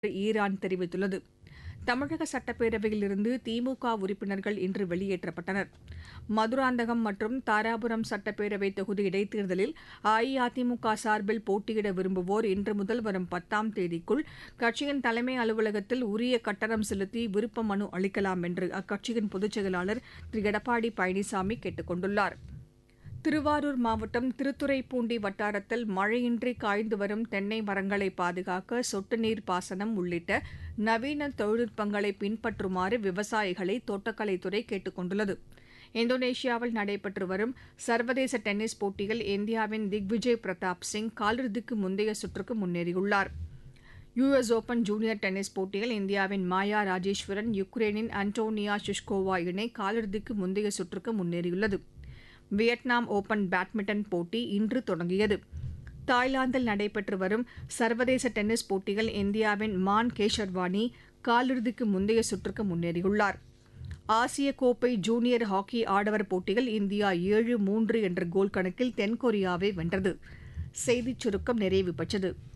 Iran தெரிவித்துள்ளது தமிழக சட்டப்பேரவையிலிருந்து திமுக உறுப்பினர்கள் இன்று வெளியேற்றப்பட்டனர் மதுராந்தகம் மற்றும் தாராபுரம் சட்டப்பேரவை தொகுதி இடைத்தேர்தலில் அஇஅதிமுக சார்பில் போட்டியிட விரும்புவோர் இன்று முதல் வரும் பத்தாம் தேதிக்குள் கட்சியின் தலைமை அலுவலகத்தில் உரிய கட்டணம் செலுத்தி விருப்ப மனு அளிக்கலாம் என்று அக்கட்சியின் பொதுச் செயலாளர் திரு எடப்பாடி பழனிசாமி கேட்டுக் கொண்டுள்ளாா் திருவாரூர் மாவட்டம் திருத்துறைப்பூண்டி வட்டாரத்தில் மழையின்றி காய்ந்து வரும் தென்னை மரங்களை பாதுகாக்க சொட்டு நீர் பாசனம் உள்ளிட்ட நவீன தொழில்நுட்பங்களை பின்பற்றுமாறு விவசாயிகளை தோட்டக்கலைத்துறை கேட்டுக் கொண்டுள்ளது இந்தோனேஷியாவில் நடைபெற்று வரும் சர்வதேச டென்னிஸ் போட்டியில் இந்தியாவின் திக்விஜய் பிரதாப் சிங் காலிறுதிக்கு முந்தைய சுற்றுக்கு முன்னேறியுள்ளார் யுஎஸ் ஓபன் ஜூனியர் டென்னிஸ் போட்டியில் இந்தியாவின் மாயா ராஜேஸ்வரன் யுக்ரைனின் அன்டோனியா ஷிஷ்கோவா இணை காலிறுதிக்கு முந்தைய சுற்றுக்கு முன்னேறியுள்ளது வியட்நாம் ஓபன் பேட்மிண்டன் போட்டி இன்று தொடங்கியது தாய்லாந்தில் நடைபெற்று வரும் சர்வதேச டென்னிஸ் போட்டியில் இந்தியாவின் மான் கேஷர்வானி காலிறுதிக்கு முந்தைய சுற்றுக்கு முன்னேறியுள்ளார் ஆசிய கோப்பை ஜூனியர் ஹாக்கி ஆடவர் போட்டியில் இந்தியா ஏழு மூன்று என்ற கோல் கணக்கில் தென்கொரியாவை வென்றது செய்திச் சுருக்கம் நிறைவு பெற்றது